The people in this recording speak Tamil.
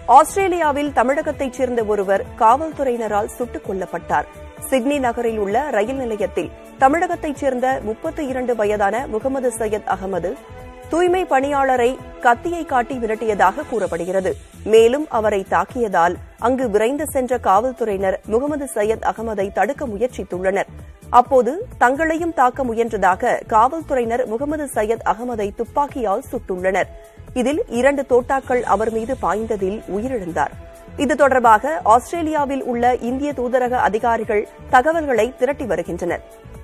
ஆஸ்திரேலியாவில் தமிழகத்தைச் சேர்ந்த ஒருவர் காவல்துறையினரால் சுட்டுக் கொல்லப்பட்டார் சிட்னி நகரில் உள்ள ரயில் நிலையத்தில் தமிழகத்தைச் சேர்ந்த முப்பத்தி இரண்டு வயதான முகமது சையத் அகமது தூய்மை பணியாளரை கத்தியை காட்டி விரட்டியதாக கூறப்படுகிறது மேலும் அவரை தாக்கியதால் அங்கு விரைந்து சென்ற காவல்துறையினர் முகமது சையத் அகமதை தடுக்க முயற்சித்துள்ளனர் அப்போது தங்களையும் தாக்க முயன்றதாக காவல்துறையினர் முகமது சையத் அகமதை துப்பாக்கியால் சுட்டுள்ளனர் இதில் இரண்டு தோட்டாக்கள் அவர் மீது பாய்ந்ததில் உயிரிழந்தார் இது தொடர்பாக ஆஸ்திரேலியாவில் உள்ள இந்திய தூதரக அதிகாரிகள் தகவல்களை திரட்டி வருகின்றனர்